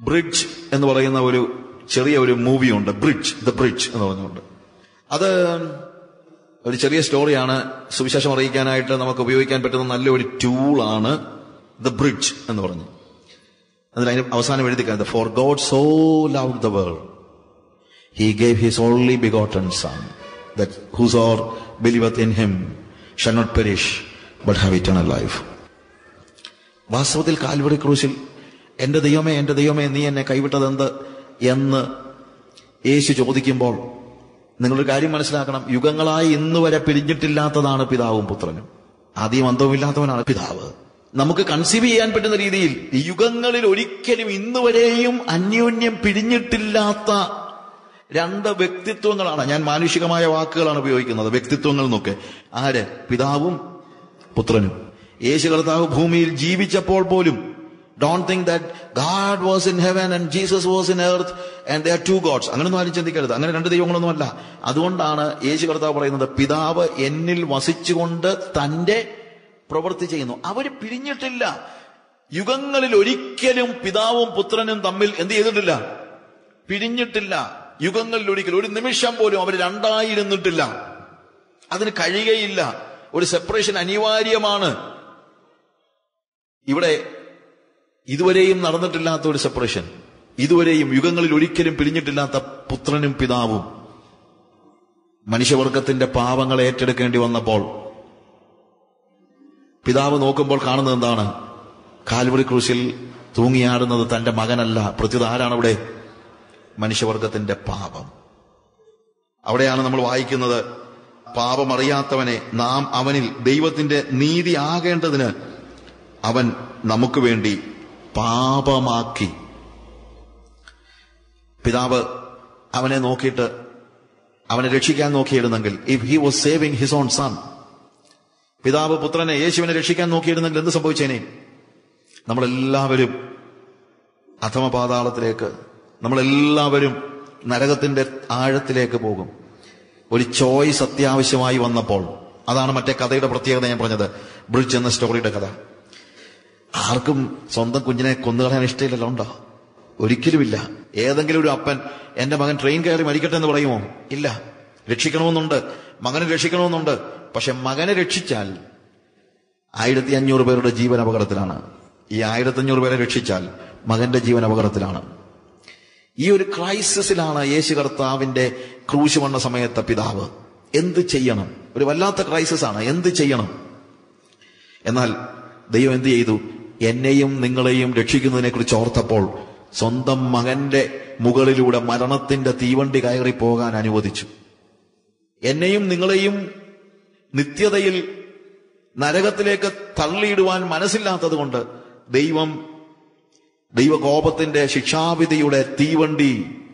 bridge എന്ന് പറയുന്ന ഒരു ചെറിയ ഒരു മൂവിയുണ്ട് ബ്രിഡ്ജ് ദ ബ്രിഡ്ജ് എന്ന് പറഞ്ഞുകൊണ്ട് അത് ഒരു ചെറിയ സ്റ്റോറിയാണ് സുവിശേഷം അറിയിക്കാനായിട്ട് നമുക്ക് ഉപയോഗിക്കാൻ പറ്റുന്ന നല്ലൊരു ടൂളാണ് ദ ബ്രിഡ്ജ് എന്ന് പറഞ്ഞു അതിൽ അതിന് അവസാനം എഴുതിക്കുന്നത് for God so love the world he gave his only begotten son that whosoever believeth in him shall not perish but have eternal life വാസ്തവത്തിൽ കാൽവറി ക്രൂശിൽ എന്റെ ദൈവമേ എന്റെ ദൈവമേ നീ എന്നെ കൈവിട്ടതെന്ത് എന്ന് യേശു ചോദിക്കുമ്പോൾ നിങ്ങളൊരു കാര്യം മനസ്സിലാക്കണം യുഗങ്ങളായി ഇന്ന് വരെ പിരിഞ്ഞിട്ടില്ലാത്തതാണ് പിതാവും പുത്രനും ആദ്യം അന്തവുമില്ലാത്തവനാണ് പിതാവ് നമുക്ക് കൺസീവ് ചെയ്യാൻ പറ്റുന്ന രീതിയിൽ യുഗങ്ങളിൽ ഒരിക്കലും ഇന്ന് വരെയും അന്യോന്യം പിരിഞ്ഞിട്ടില്ലാത്ത രണ്ട് വ്യക്തിത്വങ്ങളാണ് ഞാൻ മാനുഷികമായ വാക്കുകളാണ് ഉപയോഗിക്കുന്നത് വ്യക്തിത്വങ്ങൾ എന്നൊക്കെ ആര് പിതാവും പുത്രനും യേശു കർത്താവ് ഭൂമിയിൽ ജീവിച്ചപ്പോൾ പോലും don't think that God was in heaven and Jesus was in earth and there two gods അങ്ങനെയൊന്നും ആരും ചിന്തിക്കരുത് അങ്ങനെ രണ്ട് ദൈവങ്ങളൊന്നുമല്ല അതുകൊണ്ടാണ് യേശു കർത്താവ് പറയുന്നത് പിതാവ് എന്നിൽ വസിച്ചുകൊണ്ട് തന്റെ പ്രവൃത്തി ചെയ്യുന്നു അവര് പിരിഞ്ഞിട്ടില്ല യുഗങ്ങളിൽ ഒരിക്കലും പിതാവും പുത്രനും തമ്മിൽ എന്ത് ചെയ്തിട്ടില്ല പിരിഞ്ഞിട്ടില്ല യുഗങ്ങളിൽ ഒരിക്കലും ഒരു നിമിഷം പോലും അവർ രണ്ടായിരുന്നിട്ടില്ല അതിന് കഴിയുകയില്ല ഒരു സെപ്പറേഷൻ അനിവാര്യമാണ് ഇവിടെ ഇതുവരെയും നടന്നിട്ടില്ലാത്ത ഒരു സെപ്പറേഷൻ ഇതുവരെയും യുഗങ്ങളിൽ ഒരിക്കലും പിരിഞ്ഞിട്ടില്ലാത്ത പുത്രനും പിതാവും മനുഷ്യവർഗത്തിന്റെ പാവങ്ങൾ ഏറ്റെടുക്കേണ്ടി വന്നപ്പോൾ പിതാവ് നോക്കുമ്പോൾ കാണുന്നത് എന്താണ് കാൽവറി ക്രൂശിൽ തൂങ്ങിയാടുന്നത് തന്റെ മകനല്ല പ്രത്യുത ആരാണ് അവിടെ മനുഷ്യവർഗത്തിന്റെ പാപം അവിടെയാണ് നമ്മൾ വായിക്കുന്നത് പാപമറിയാത്തവനെ നാം അവനിൽ ദൈവത്തിന്റെ നീതി ആകേണ്ടതിന് അവൻ നമുക്ക് വേണ്ടി പാപമാക്കി പിതാവ് അവനെ നോക്കിയിട്ട് അവനെ രക്ഷിക്കാൻ നോക്കിയിരുന്നെങ്കിൽ if he was saving his own son പിതാവ് പുത്രനെ യേശുവിനെ രക്ഷിക്കാൻ നോക്കിയിരുന്നെങ്കിൽ എന്ത് സംഭവിച്ചേനെ നമ്മളെല്ലാവരും അധമപാതാളത്തിലേക്ക് നമ്മളെല്ലാവരും നരകത്തിന്റെ ആഴത്തിലേക്ക് പോകും ഒരു ചോയ്സ് അത്യാവശ്യമായി വന്നപ്പോൾ അതാണ് മറ്റേ കഥയുടെ പ്രത്യേകത ഞാൻ പറഞ്ഞത് ബ്രിഡ്ജ് എന്ന സ്റ്റോറിയുടെ കഥ ആർക്കും സ്വന്തം കുഞ്ഞിനെ കൊന്നുകളയാൻ ഇഷ്ടമില്ലല്ലോ ഉണ്ടോ ഒരിക്കലുമില്ല ഏതെങ്കിലും ഒരു അപ്പൻ എന്റെ മകൻ ട്രെയിൻ കയറി മരിക്കട്ടെ എന്ന് പറയുമോ ഇല്ല രക്ഷിക്കണമെന്നുണ്ട് മകനെ രക്ഷിക്കണമെന്നുണ്ട് പക്ഷെ മകനെ രക്ഷിച്ചാൽ ആയിരത്തി അഞ്ഞൂറ് പേരുടെ ജീവൻ അപകടത്തിലാണ് ഈ ആയിരത്തി അഞ്ഞൂറ് പേരെ രക്ഷിച്ചാൽ മകന്റെ ജീവൻ അപകടത്തിലാണ് ഈ ഒരു ക്രൈസിസിലാണ് യേശു കർത്താവിന്റെ ക്രൂശ് വന്ന സമയത്തെ പിതാവ് എന്ത് ചെയ്യണം ഒരു വല്ലാത്ത ക്രൈസിസ് ആണ് എന്ത് ചെയ്യണം എന്നാൽ ദൈവം എന്ത് ചെയ്തു എന്നെയും നിങ്ങളെയും രക്ഷിക്കുന്നതിനെ കുറിച്ച് ഓർത്തപ്പോൾ സ്വന്തം മകന്റെ മുകളിലൂടെ മരണത്തിന്റെ തീവണ്ടി കയറി പോകാൻ അനുവദിച്ചു എന്നെയും നിങ്ങളെയും നിത്യതയിൽ നരകത്തിലേക്ക് തള്ളിയിടുവാൻ മനസ്സില്ലാത്തത് കൊണ്ട് ദൈവം ദൈവകോപത്തിന്റെ ശിക്ഷാവിധിയുടെ തീവണ്ടി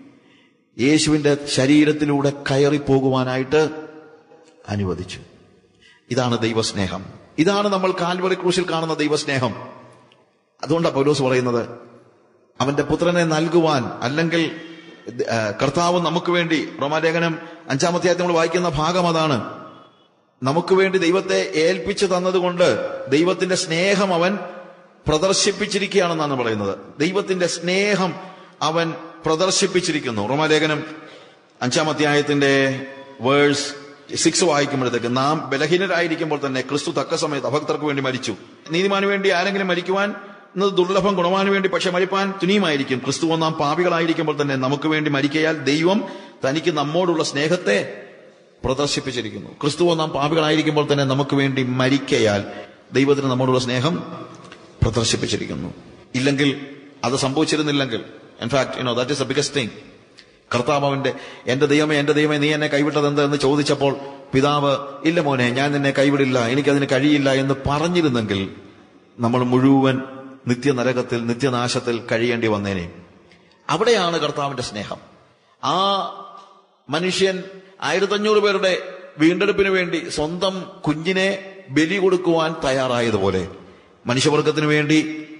യേശുവിന്റെ ശരീരത്തിലൂടെ കയറി പോകുവാനായിട്ട് അനുവദിച്ചു ഇതാണ് ദൈവസ്നേഹം ഇതാണ് നമ്മൾ കാൽവറി ക്രൂശിൽ കാണുന്ന ദൈവസ്നേഹം അതുകൊണ്ടാണ് പൗലോസ് പറയുന്നത് അവന്റെ പുത്രനെ നൽകുവാൻ അല്ലെങ്കിൽ ആ, കർത്താവ് നമുക്ക് വേണ്ടി റോമാലേഖനം അഞ്ചാമധ്യായത്തിൽ നമ്മൾ വായിക്കുന്ന ഭാഗം അതാണ് നമുക്ക് വേണ്ടി ദൈവത്തെ ഏൽപ്പിച്ചു തന്നതുകൊണ്ട് ദൈവത്തിന്റെ സ്നേഹം അവൻ പ്രദർശിപ്പിച്ചിരിക്കുകയാണെന്നാണ് പറയുന്നത് ദൈവത്തിന്റെ സ്നേഹം അവൻ പ്രദർശിപ്പിച്ചിരിക്കുന്നു റോമാലേഖനം അഞ്ചാം അധ്യായത്തിന്റെ വേഴ്സ് സിക്സ് വായിക്കുമ്പോഴത്തേക്ക് നാം ബലഹീനരായിരിക്കുമ്പോൾ തന്നെ ക്രിസ്തു തക്ക സമയത്ത് അഭക്തർക്ക് വേണ്ടി മരിച്ചു നീതിമാന് വേണ്ടി ആരെങ്കിലും മരിക്കുവാൻ എന്നത് ദുർലഭം ഗുണമാന് വേണ്ടി പക്ഷെ മരിപ്പാൻ തുനിയുമായിരിക്കും ക്രിസ്തു നാം പാപികളായിരിക്കുമ്പോൾ തന്നെ നമുക്ക് വേണ്ടി മരിക്കയാൽ ദൈവം തനിക്ക് നമ്മോടുള്ള സ്നേഹത്തെ പ്രദർശിപ്പിച്ചിരിക്കുന്നു ക്രിസ്തു നാം പാപികളായിരിക്കുമ്പോൾ തന്നെ നമുക്ക് വേണ്ടി മരിക്കയാൽ ദൈവത്തിന് നമ്മോടുള്ള സ്നേഹം പ്രദർശിപ്പിച്ചിരിക്കുന്നു ഇല്ലെങ്കിൽ അത് സംഭവിച്ചിരുന്നില്ലെങ്കിൽ in fact you know that is a biggest thing കർത്താവ് അവന്റെ എന്റെ ദൈവമേ എന്റെ ദൈവമേ നീ എന്നെ കൈവിട്ടത് എന്ത് എന്ന് ചോദിച്ചപ്പോൾ പിതാവ് ഇല്ല മോനെ ഞാൻ നിന്നെ കൈവിടില്ല എനിക്കതിന് കഴിയില്ല എന്ന് പറഞ്ഞിരുന്നെങ്കിൽ നമ്മൾ മുഴുവൻ നിത്യനരകത്തിൽ നിത്യനാശത്തിൽ കഴിയേണ്ടി വന്നേനെ അവിടെയാണ് കർത്താവിന്റെ സ്നേഹം ആ മനുഷ്യൻ ആയിരത്തഞ്ഞൂറ് പേരുടെ വീണ്ടെടുപ്പിന് വേണ്ടി സ്വന്തം കുഞ്ഞിനെ ബലി കൊടുക്കുവാൻ തയ്യാറായതുപോലെ മനുഷ്യവർഗത്തിന് വേണ്ടി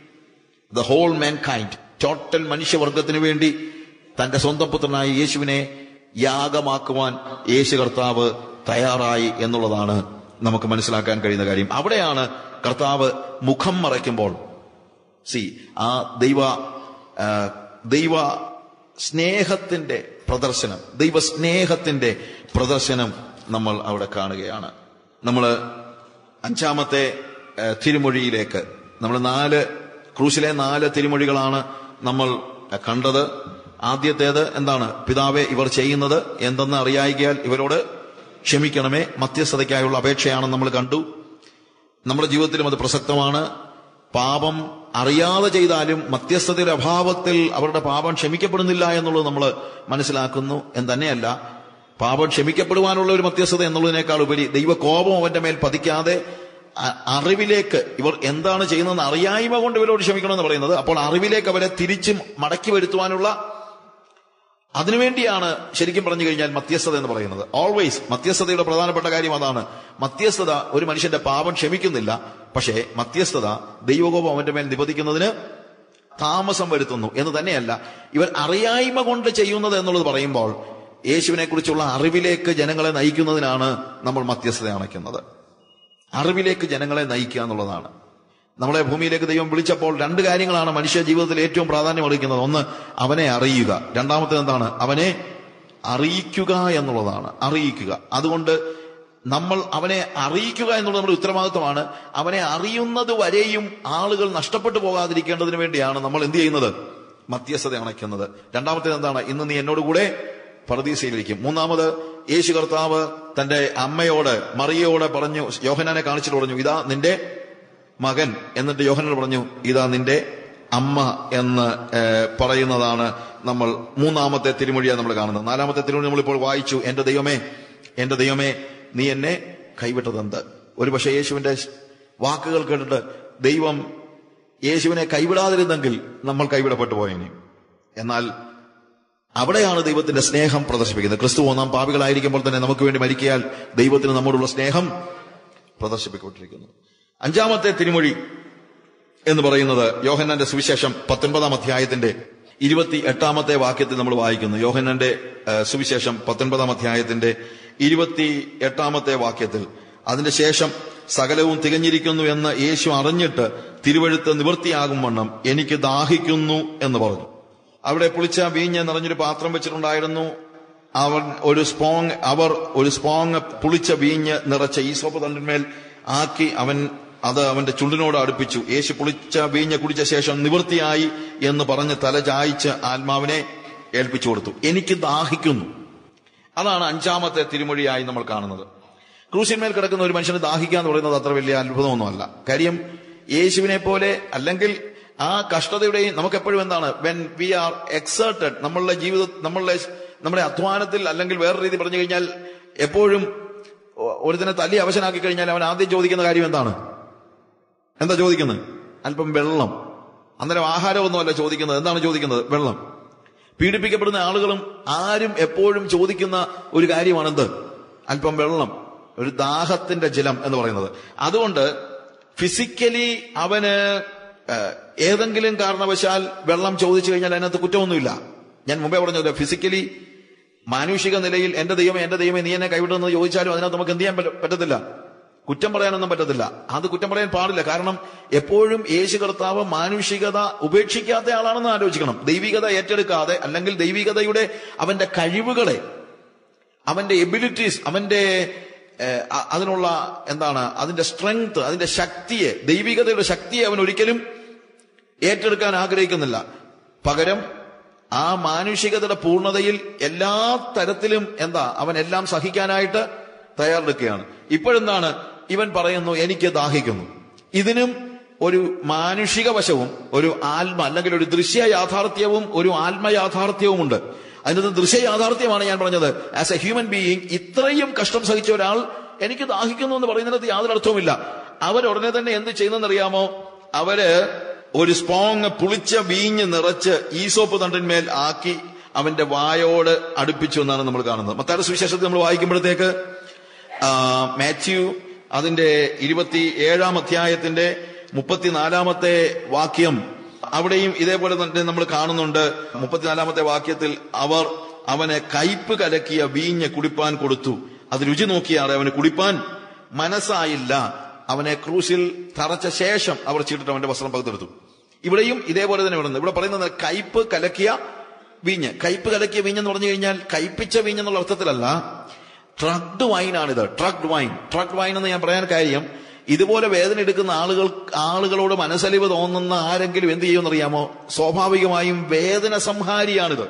the whole mankind total മനുഷ്യവർഗത്തിന് വേണ്ടി തന്റെ സ്വന്തം പുത്രനായ യേശുവിനെ യാഗമാക്കുവാൻ യേശു കർത്താവ് തയ്യാറായി എന്നുള്ളതാണ് നമുക്ക് മനസ്സിലാക്കാൻ കഴിയുന്ന കാര്യം അവിടെയാണ് കർത്താവ് മുഖം മറയ്ക്കുമ്പോൾ സി ആ ദൈവ ആ, ദൈവ സ്നേഹത്തിന്റെ പ്രദർശനം ദൈവ സ്നേഹത്തിന്റെ പ്രദർശനം നമ്മൾ അവിടെ കാണുകയാണ് നമ്മൾ അഞ്ചാമത്തെ ഏഹ്, തിരുമൊഴിയിലേക്ക് നമ്മൾ നാല് ക്രൂശിലെ നാല് തിരുമൊഴികളാണ് നമ്മൾ ഏഹ്, കണ്ടത് ആദ്യത്തേത് എന്താണ് പിതാവെ ഇവർ ചെയ്യുന്നത് എന്തെന്ന് അറിയായികയാൽ ഇവരോട് ക്ഷമിക്കണമേ മധ്യസ്ഥതയ്ക്കായുള്ള അപേക്ഷയാണെന്ന് നമ്മൾ കണ്ടു നമ്മുടെ ജീവിതത്തിലും അത് പ്രസക്തമാണ് പാപം അറിയാതെ ചെയ്താലും മധ്യസ്ഥതയുടെ അഭാവത്തിൽ അവരുടെ പാപം ക്ഷമിക്കപ്പെടുന്നില്ല എന്നുള്ളത് നമ്മൾ മനസ്സിലാക്കുന്നു എന്ന് തന്നെയല്ല പാപം ക്ഷമിക്കപ്പെടുവാനുള്ള ഒരു മധ്യസ്ഥത എന്നുള്ളതിനേക്കാൾ ഉപരി ദൈവകോപം അവന്റെ മേൽ പതിക്കാതെ അ- അറിവിലേക്ക് ഇവർ എന്താണ് ചെയ്യുന്നതെന്ന് അറിയായ്മ കൊണ്ട് ഇവരോട് ക്ഷമിക്കണമെന്ന് പറയുന്നത് അപ്പോൾ അറിവിലേക്ക് അവരെ തിരിച്ചും മടക്കി വരുത്തുവാനുള്ള അതിനുവേണ്ടിയാണ് ശരിക്കും പറഞ്ഞു കഴിഞ്ഞാൽ മധ്യസ്ഥത എന്ന് പറയുന്നത് ഓൾവേസ് മധ്യസ്ഥതയുടെ പ്രധാനപ്പെട്ട കാര്യം അതാണ് മധ്യസ്ഥത ഒരു മനുഷ്യന്റെ പാപം ക്ഷമിക്കുന്നില്ല പക്ഷേ മധ്യസ്ഥത ദൈവകോപം അവന്റെ മേൽ നിബന്ധിക്കുന്നതിന് താമസം വരുത്തുന്നു എന്ന് തന്നെയല്ല ഇവർ അറിയായ്മ കൊണ്ട് ചെയ്യുന്നത് എന്നുള്ളത് പറയുമ്പോൾ യേശുവിനെ കുറിച്ചുള്ള അറിവിലേക്ക് ജനങ്ങളെ നയിക്കുന്നതിനാണ് നമ്മൾ മധ്യസ്ഥത അണയ്ക്കുന്നത് അറിവിലേക്ക് ജനങ്ങളെ നയിക്കുക എന്നുള്ളതാണ് നമ്മളെ ഭൂമിയിലേക്ക് ദൈവം വിളിച്ചപ്പോൾ രണ്ട് കാര്യങ്ങളാണ് മനുഷ്യ ജീവിതത്തിൽ ഏറ്റവും പ്രാധാന്യം അറിയിക്കുന്നത് ഒന്ന് അവനെ അറിയുക രണ്ടാമത്തേത് എന്താണ് അവനെ അറിയിക്കുക എന്നുള്ളതാണ് അറിയിക്കുക അതുകൊണ്ട് നമ്മൾ അവനെ അറിയിക്കുക എന്നുള്ളത് നമ്മുടെ ഉത്തരവാദിത്വമാണ് അവനെ അറിയുന്നത് വരെയും ആളുകൾ നഷ്ടപ്പെട്ടു പോകാതിരിക്കേണ്ടതിന് വേണ്ടിയാണ് നമ്മൾ എന്ത് ചെയ്യുന്നത് മധ്യസ്ഥത അണയ്ക്കുന്നത് രണ്ടാമത്തേത് എന്താണ് ഇന്ന് നീ എന്നോട് കൂടെ പർദീസയിലിരിക്കും മൂന്നാമത് യേശു കർത്താവ് തന്റെ അമ്മയോട് മറിയയോട് പറഞ്ഞു യോഹനാനെ കാണിച്ചിട്ട് പറഞ്ഞു ഇതാ നിന്റെ മകൻ എന്നിട്ട് യോഹനൻ പറഞ്ഞു ഇതാ നിന്റെ അമ്മ എന്ന് ഏഹ്, പറയുന്നതാണ് നമ്മൾ മൂന്നാമത്തെ തിരുമൊഴിയാണ് നമ്മൾ കാണുന്നത് നാലാമത്തെ തിരുമൊഴി നമ്മളിപ്പോൾ വായിച്ചു എന്റെ ദൈവമേ എന്റെ ദൈവമേ നീ എന്നെ കൈവിട്ടതെന്ത് ഒരുപക്ഷെ യേശുവിന്റെ വാക്കുകൾ കേട്ടിട്ട് ദൈവം യേശുവിനെ കൈവിടാതിരുന്നെങ്കിൽ നമ്മൾ കൈവിടപ്പെട്ടു പോയേനെ എന്നാൽ അവിടെയാണ് ദൈവത്തിന്റെ സ്നേഹം പ്രദർശിപ്പിക്കുന്നത് ക്രിസ്തു നാം പാപികളായിരിക്കുമ്പോൾ തന്നെ നമുക്ക് വേണ്ടി മരിക്കയാൽ ദൈവത്തിന് നമ്മോടുള്ള സ്നേഹം പ്രദർശിപ്പിക്കപ്പെട്ടിരിക്കുന്നു അഞ്ചാമത്തെ തിരുമൊഴി എന്ന് പറയുന്നത് യോഹന്നാന്റെ സുവിശേഷം പത്തൊൻപതാം അധ്യായത്തിന്റെ ഇരുപത്തി എട്ടാമത്തെ വാക്യത്തിൽ നമ്മൾ വായിക്കുന്നു യോഹന്നാന്റെ ഏഹ്, സുവിശേഷം പത്തൊൻപതാം അധ്യായത്തിന്റെ ഇരുപത്തി എട്ടാമത്തെ വാക്യത്തിൽ അതിന്റെ ശേഷം സകലവും തികഞ്ഞിരിക്കുന്നു എന്ന് യേശു അറിഞ്ഞിട്ട് തിരുവഴുത്ത് നിവൃത്തിയാകും വണ്ണം എനിക്ക് ദാഹിക്കുന്നു എന്ന് പറഞ്ഞു അവിടെ പുളിച്ച വീഞ്ഞ് നിറഞ്ഞൊരു പാത്രം വെച്ചിട്ടുണ്ടായിരുന്നു അവൻ ഒരു സ്പോങ് അവർ ഒരു സ്പോങ് പുളിച്ച വീഞ്ഞ് നിറച്ച ഈസോപ്പ് തണ്ടിന്മേൽ ആക്കി അവൻ അത് അവന്റെ ചുണ്ടിനോട് അടുപ്പിച്ചു യേശു പുളിച്ച വീഞ്ഞ് കുടിച്ച ശേഷം നിവൃത്തിയായി എന്ന് പറഞ്ഞ് തല ചായ്ച്ച് ആത്മാവിനെ ഏൽപ്പിച്ചു കൊടുത്തു എനിക്ക് ദാഹിക്കുന്നു അതാണ് അഞ്ചാമത്തെ തിരുമൊഴിയായി നമ്മൾ കാണുന്നത് ക്രൂശിന്മേൽ കിടക്കുന്ന ഒരു മനുഷ്യന് ദാഹിക്കുക എന്ന് പറയുന്നത് അത്ര വലിയ അത്ഭുതമൊന്നുമല്ല കാര്യം യേശുവിനെ പോലെ അല്ലെങ്കിൽ ആ കഷ്ടതയുടെയും നമുക്ക് എപ്പോഴും എന്താണ് വെൻ വി ആർ എക്സേർട്ടഡ് നമ്മളുടെ ജീവിത നമ്മളുടെ നമ്മുടെ അധ്വാനത്തിൽ അല്ലെങ്കിൽ വേറെ രീതി പറഞ്ഞു കഴിഞ്ഞാൽ എപ്പോഴും ഒ- ഒരുത്തിനെ തല്ലി അവശനാക്കി കഴിഞ്ഞാൽ അവൻ ആദ്യം ചോദിക്കുന്ന കാര്യം എന്താണ് എന്താ ചോദിക്കുന്നത് അല്പം വെള്ളം അന്നേരം ആഹാരമൊന്നുമല്ല ചോദിക്കുന്നത് എന്താണ് ചോദിക്കുന്നത് വെള്ളം പീഡിപ്പിക്കപ്പെടുന്ന ആളുകളും ആരും എപ്പോഴും ചോദിക്കുന്ന ഒരു കാര്യമാണെന്ത് അല്പം വെള്ളം ഒരു ദാഹത്തിന്റെ ജലം എന്ന് പറയുന്നത് അതുകൊണ്ട് ഫിസിക്കലി അവന് ഏഹ്, ഏതെങ്കിലും കാരണവശാൽ വെള്ളം ചോദിച്ചു കഴിഞ്ഞാൽ അതിനകത്ത് കുറ്റമൊന്നുമില്ല ഞാൻ മുമ്പേ പറഞ്ഞല്ലോ ഫിസിക്കലി മാനുഷിക നിലയിൽ എന്റെ ദൈവമേ എന്റെ ദൈവമേ നീ എന്നെ കൈവിടുമെന്ന് ചോദിച്ചാലും അതിനകത്ത് നമുക്ക് എന്ത് ചെയ്യാൻ പറ്റ- പറ്റത്തില്ല കുറ്റം പറയാനൊന്നും പറ്റത്തില്ല അത് കുറ്റം പറയാൻ പാടില്ല കാരണം എപ്പോഴും യേശു കർത്താവ് മാനുഷികത ഉപേക്ഷിക്കാത്ത ആളാണെന്ന് ആലോചിക്കണം ദൈവികത ഏറ്റെടുക്കാതെ അല്ലെങ്കിൽ ദൈവികതയുടെ അവന്റെ കഴിവുകളെ അവന്റെ എബിലിറ്റീസ് അവന്റെ ഏഹ്, അ- അതിനുള്ള എന്താണ് അതിന്റെ സ്ട്രെങ്ത് അതിന്റെ ശക്തിയെ ദൈവികതയുടെ ശക്തിയെ അവൻ ഒരിക്കലും ഏറ്റെടുക്കാൻ ആഗ്രഹിക്കുന്നില്ല പകരം ആ മാനുഷികതയുടെ പൂർണ്ണതയിൽ എല്ലാ തരത്തിലും എന്താ അവൻ എല്ലാം സഹിക്കാനായിട്ട് തയ്യാറെടുക്കുകയാണ് ഇപ്പോഴെന്താണ് ഇവൻ പറയുന്നു എനിക്ക് ദാഹിക്കുന്നു ഇതിനും ഒരു മാനുഷിക വശവും ഒരു ആത്മ അല്ലെങ്കിൽ ഒരു ദൃശ്യ യാഥാർത്ഥ്യവും ഒരു ആത്മ യാഥാർത്ഥ്യവുമുണ്ട് അതിനകത്ത് ദൃശ്യ യാഥാർത്ഥ്യമാണ് ഞാൻ പറഞ്ഞത് ആസ് എ ഹ്യൂമൻ ബീയിങ് ഇത്രയും കഷ്ടം സഹിച്ച ഒരാൾ എനിക്ക് ദാഹിക്കുന്നു എന്ന് പറയുന്നതിനകത്ത് യാതൊരു അർത്ഥവുമില്ല അവരുടനെ തന്നെ എന്ത് ചെയ്യുന്നതെന്നറിയാമോ അവര് ഒരു സ്പോങ് പുളിച്ച വീഞ്ഞ് നിറച്ച് ഈസോപ്പ് തണ്ടിന്മേൽ ആക്കി അവന്റെ വായോട് അടുപ്പിച്ചു എന്നാണ് നമ്മൾ കാണുന്നത് മത്താരുടെ സുവിശേഷത്തിൽ നമ്മൾ വായിക്കുമ്പോഴത്തേക്ക് ആ, മാത്യു അതിന്റെ ഇരുപത്തി ഏഴാം അധ്യായത്തിന്റെ മുപ്പത്തിനാലാമത്തെ വാക്യം അവിടെയും ഇതേപോലെ തന്നെ നമ്മൾ കാണുന്നുണ്ട് മുപ്പത്തിനാലാമത്തെ വാക്യത്തിൽ അവർ അവന് കയ്പ് കലക്കിയ വീഞ്ഞ് കുടിപ്പാൻ കൊടുത്തു അത് രുചി നോക്കിയാറെ അവന് കുടിപ്പാൻ മനസ്സായില്ല അവനെ ക്രൂശിൽ തറച്ച ശേഷം അവർ ചീട്ടിട്ട് അവന്റെ വസ്ത്രം പകുത്തെടുത്തു ഇവിടെയും ഇതേപോലെ തന്നെ പറയുന്നത് ഇവിടെ പറയുന്നത് കയ്പ് കലക്കിയ വീഞ്ഞ് കയ്പ് കലക്കിയ വീഞ്ഞ് എന്ന് പറഞ്ഞു കഴിഞ്ഞാൽ കയ്പിച്ച വീഞ്ഞ് എന്നുള്ള അർത്ഥത്തിലല്ല ട്രക്ഡ് വൈനാണിത് ട്രക്ഡ് വൈൻ ട്രക്ഡ് വൈൻ എന്ന് ഞാൻ പറയാൻ കാര്യം ഇതുപോലെ വേദന എടുക്കുന്ന ആളുകൾ ആളുകളോട് മനസ്സലിവ് തോന്നുന്ന ആരെങ്കിലും എന്ത് ചെയ്യുമെന്നറിയാമോ സ്വാഭാവികമായും വേദന സംഹാരിയാണിത്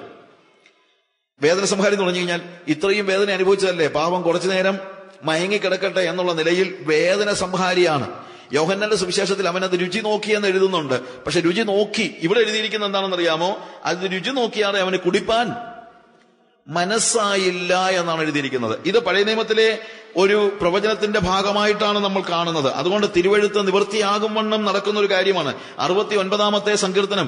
വേദന സംഹാരി എന്ന് പറഞ്ഞു കഴിഞ്ഞാൽ ഇത്രയും വേദന അനുഭവിച്ചതല്ലേ പാവം കുറച്ചു നേരം മയങ്ങിക്കിടക്കട്ടെ എന്നുള്ള നിലയിൽ വേദന സംഹാരിയാണ് യോഹന്നന്റെ സുവിശേഷത്തിൽ അവൻ അത് രുചി നോക്കിയെന്ന് എഴുതുന്നുണ്ട് പക്ഷെ രുചി നോക്കി ഇവിടെ എഴുതിയിരിക്കുന്ന എന്താണെന്ന് അറിയാമോ അത് രുചി നോക്കിയാണ് അവന് കുടിപ്പാൻ മനസ്സായില്ല എന്നാണ് എഴുതിയിരിക്കുന്നത് ഇത് പഴയ നിയമത്തിലെ ഒരു പ്രവചനത്തിന്റെ ഭാഗമായിട്ടാണ് നമ്മൾ കാണുന്നത് അതുകൊണ്ട് തിരുവഴുത്ത് നിവൃത്തിയാകും വണ്ണം നടക്കുന്ന ഒരു കാര്യമാണ് അറുപത്തി ഒൻപതാമത്തെ സങ്കീർത്തനം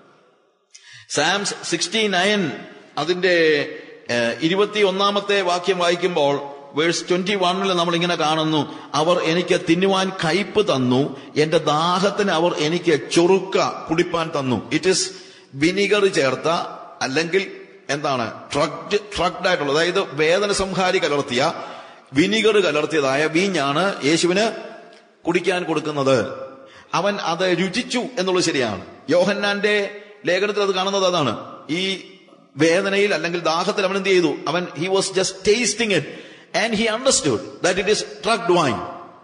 സാംസ് സിക്സ്റ്റി നയൻ അതിന്റെ ഇരുപത്തി ഒന്നാമത്തെ വാക്യം വായിക്കുമ്പോൾ വേഴ്സ് ട്വന്റി വണ്ണിൽ നമ്മൾ ഇങ്ങനെ കാണുന്നു അവർ എനിക്ക് തിന്നുവാൻ കയ്പ് തന്നു എന്റെ ദാഹത്തിന് അവർ എനിക്ക് ചൊറുക്ക കുടിപ്പാൻ തന്നു ഇറ്റ് ഇസ് വിനിഗർ ചേർത്ത അല്ലെങ്കിൽ എന്താണ് ട്രക്ഡ് ട്രക്ഡ് ആയിട്ടുള്ള അതായത് വേദന സംഹാരി കലർത്തിയ വിനിഗർ കലർത്തിയതായ വീഞ്ഞാണ് യേശുവിന് കുടിക്കാൻ കൊടുക്കുന്നത് അവൻ അത് രുചിച്ചു എന്നുള്ളത് ശരിയാണ് യോഹന്നാന്റെ ലേഖനത്തിൽ അത് കാണുന്നത് അതാണ് ഈ വേദനയിൽ അല്ലെങ്കിൽ ദാഹത്തിൽ അവൻ എന്ത് ചെയ്തു അവൻ he was just tasting it and he understood that it is drugged wine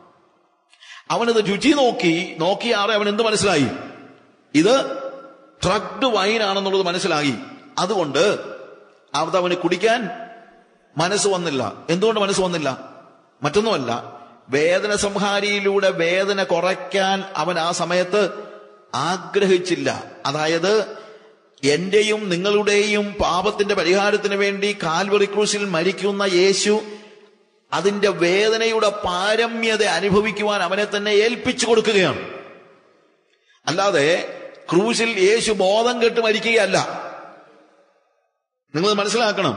അവനത് രുചി നോക്കി നോക്കിയാറെ അവൻ എന്ത് മനസ്സിലായി ഇത് ട്രക്ഡ് വൈൻ ആണെന്നുള്ളത് മനസ്സിലായി അതുകൊണ്ട് അത് അവന് കുടിക്കാൻ മനസ്സ് വന്നില്ല എന്തുകൊണ്ട് മനസ്സ് വന്നില്ല മറ്റൊന്നുമല്ല വേദന സംഹാരിയിലൂടെ വേദന കുറയ്ക്കാൻ അവൻ ആ സമയത്ത് ആഗ്രഹിച്ചില്ല അതായത് എന്റെയും നിങ്ങളുടെയും പാപത്തിന്റെ പരിഹാരത്തിന് വേണ്ടി കാൽവറി ക്രൂശിൽ മരിക്കുന്ന യേശു അതിന്റെ വേദനയുടെ പാരമ്യത അനുഭവിക്കുവാൻ അവനെ തന്നെ ഏൽപ്പിച്ചു കൊടുക്കുകയാണ് അല്ലാതെ ക്രൂശിൽ യേശു ബോധം കെട്ട് മരിക്കുകയല്ല നിങ്ങൾ മനസ്സിലാക്കണം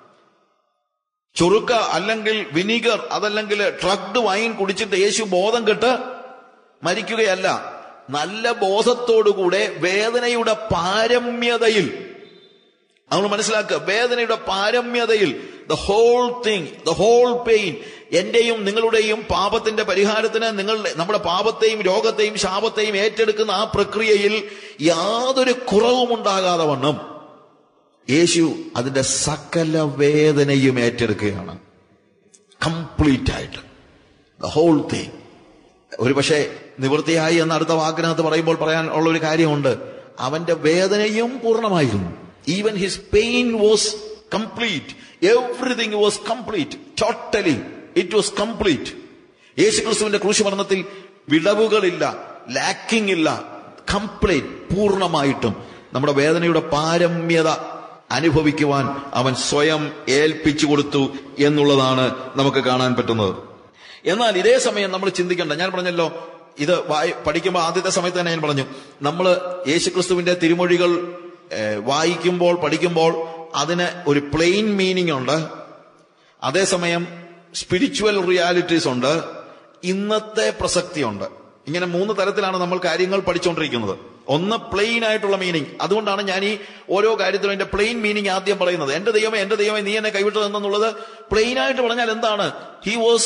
ചുറുക്ക അല്ലെങ്കിൽ വിനിഗർ അതല്ലെങ്കിൽ ട്രക്ഡ് വൈൻ കുടിച്ചിട്ട് യേശു ബോധം കെട്ട് മരിക്കുകയല്ല നല്ല ബോധത്തോടുകൂടെ വേദനയുടെ പാരമ്യതയിൽ നമ്മൾ മനസ്സിലാക്കുക വേദനയുടെ പാരമ്യതയിൽ the whole thing the whole pain എന്റെയും നിങ്ങളുടെയും പാപത്തിന്റെ പരിഹാരത്തിന് നിങ്ങളുടെ നമ്മുടെ പാപത്തെയും രോഗത്തെയും ശാപത്തെയും ഏറ്റെടുക്കുന്ന ആ പ്രക്രിയയിൽ യാതൊരു കുറവും ഉണ്ടാകാതെ വണ്ണം യേശു അതിന്റെ സകല വേദനയും ഏറ്റെടുക്കുകയാണ് കംപ്ലീറ്റ് ആയിട്ട് ദ ഹോൾ തിങ് ഒരു പക്ഷേ നിവൃത്തിയായി എന്ന അടുത്ത വാക്കിനകത്ത് പറയുമ്പോൾ പറയാൻ ഉള്ള ഒരു കാര്യമുണ്ട് അവന്റെ വേദനയും പൂർണ്ണമായിരുന്നു even his pain was complete everything was complete totally it was complete യേശുക്രിസ്തുവിന്റെ ക്രൂശുമരണത്തിൽ വിടവുകളില്ല ലാക്കിംഗ് ഇല്ല കംപ്ലീറ്റ് പൂർണ്ണമായിട്ടും നമ്മുടെ വേദനയുടെ പാരമ്യത അനുഭവിക്കുവാൻ അവൻ സ്വയം ഏൽപ്പിച്ചു കൊടുത്തു എന്നുള്ളതാണ് നമുക്ക് കാണാൻ പറ്റുന്നത് എന്നാൽ ഇതേ സമയം നമ്മൾ ചിന്തിക്കേണ്ട ഞാൻ പറഞ്ഞല്ലോ ഇത് വായി പഠിക്കുമ്പോൾ ആദ്യത്തെ സമയത്ത് തന്നെ ഞാൻ പറഞ്ഞു നമ്മൾ യേശുക്രിസ്തുവിന്റെ തിരുമൊഴികൾ ഏഹ്, വായിക്കുമ്പോൾ പഠിക്കുമ്പോൾ അതിന് ഒരു പ്ലെയിൻ മീനിങ് ഉണ്ട് അതേസമയം സ്പിരിച്വൽ റിയാലിറ്റീസ് ഉണ്ട് ഇന്നത്തെ പ്രസക്തിയുണ്ട് ഇങ്ങനെ മൂന്ന് തരത്തിലാണ് നമ്മൾ കാര്യങ്ങൾ പഠിച്ചുകൊണ്ടിരിക്കുന്നത് ഒന്ന് പ്ലെയിൻ ആയിട്ടുള്ള മീനിങ് അതുകൊണ്ടാണ് ഞാൻ ഈ ഓരോ കാര്യത്തിലും എന്റെ പ്ലെയിൻ മീനിങ് ആദ്യം പറയുന്നത് എന്റെ ദൈവമേ എന്റെ ദൈവമേ നീ എന്നെ കൈവിട്ടതെന്നുള്ളത് പ്ലെയിൻ ആയിട്ട് പറഞ്ഞാൽ എന്താണ് he was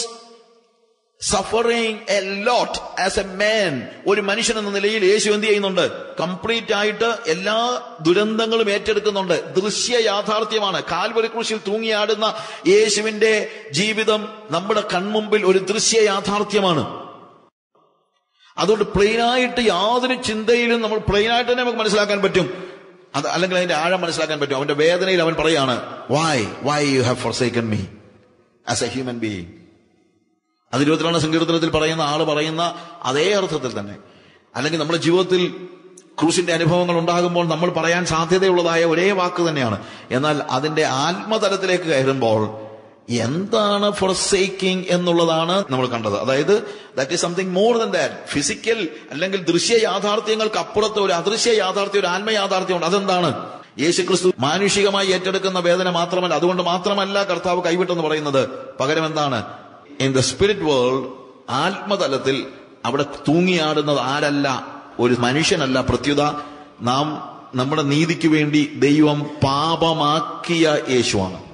suffering a lot as a man ഒരു മനുഷ്യൻ എന്ന നിലയിൽ യേശു എന്ത് ചെയ്യുന്നുണ്ട് കംപ്ലീറ്റ് ആയിട്ട് എല്ലാ ദുരന്തങ്ങളും ഏറ്റെടുക്കുന്നുണ്ട് ദൃശ്യ യാഥാർത്ഥ്യമാണ് കാൽവരി ക്രൂശിൽ തൂങ്ങിയാടുന്ന യേശുവിന്റെ ജീവിതം നമ്മുടെ കൺമുമ്പിൽ ഒരു ദൃശ്യ യാഥാർത്ഥ്യമാണ് അതുകൊണ്ട് പ്ലെയിനായിട്ട് യാതൊരു ചിന്തയിലും നമ്മൾ പ്ലെയിനായിട്ട് തന്നെ നമുക്ക് മനസ്സിലാക്കാൻ പറ്റും അത് അല്ലെങ്കിൽ അതിന്റെ ആഴം മനസ്സിലാക്കാൻ പറ്റും അവന്റെ വേദനയിൽ അവൻ പറയാണ് why why you have forsaken me as a human being അത് ഇരുപത്തിരണ്ടാം സങ്കീർത്തനത്തിൽ പറയുന്ന ആള് പറയുന്ന അതേ അർത്ഥത്തിൽ തന്നെ അല്ലെങ്കിൽ നമ്മുടെ ജീവിതത്തിൽ ക്രൂസിന്റെ അനുഭവങ്ങൾ ഉണ്ടാകുമ്പോൾ നമ്മൾ പറയാൻ സാധ്യതയുള്ളതായ ഒരേ വാക്ക് തന്നെയാണ് എന്നാൽ അതിന്റെ ആത്മതലത്തിലേക്ക് കയറുമ്പോൾ എന്താണ് ഫോർ സേക്കിംഗ് എന്നുള്ളതാണ് നമ്മൾ കണ്ടത് അതായത് that is something more than that physical അല്ലെങ്കിൽ ദൃശ്യ യാഥാർത്ഥ്യങ്ങൾക്ക് അപ്പുറത്ത് ഒരു അദൃശ്യ യാഥാർത്ഥ്യം ഒരു ആത്മ യാഥാർത്ഥ്യമുണ്ട് അതെന്താണ് യേശുക്രിസ്തു മാനുഷികമായി ഏറ്റെടുക്കുന്ന വേദന മാത്രമല്ല അതുകൊണ്ട് മാത്രമല്ല കർത്താവ് കൈവിട്ടെന്ന് പറയുന്നത് പകരം എന്താണ് ഇൻ ദ സ്പിരിറ്റ് വേൾഡ് ആത്മതലത്തിൽ അവിടെ തൂങ്ങിയാടുന്നത് ആരല്ല ഒരു മനുഷ്യനല്ല പ്രത്യുത നാം നമ്മുടെ നീതിക്ക് വേണ്ടി ദൈവം പാപമാക്കിയ യേശുവാണ്